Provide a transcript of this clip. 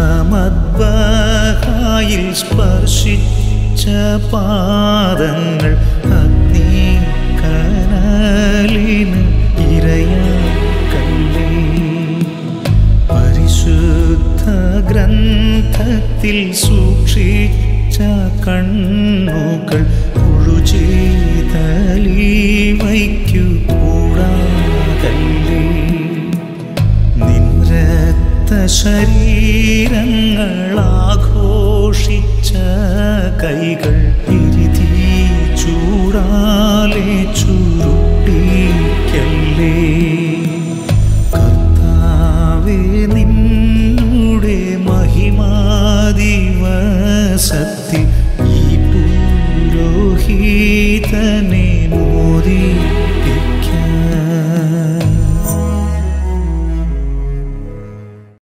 മദ്ബഹായിൽ സ്പർശിച്ച പാദങ്ങൾ അഗ്നി കനലിന് ഇരയാക്കല്ലേ പരിശുദ്ധ ഗ്രന്ഥത്തിൽ സൂക്ഷിച്ച കണ്ണുകൾ പുഴുചേതലി വയ്ക്കു കൂടാതല്ലേ നിൻരക്ത ശരീരങ്ങൾ ആഘോഷിച്ച കൈകൾ എരുതി ചൂടാലെ ചുരുട്ടി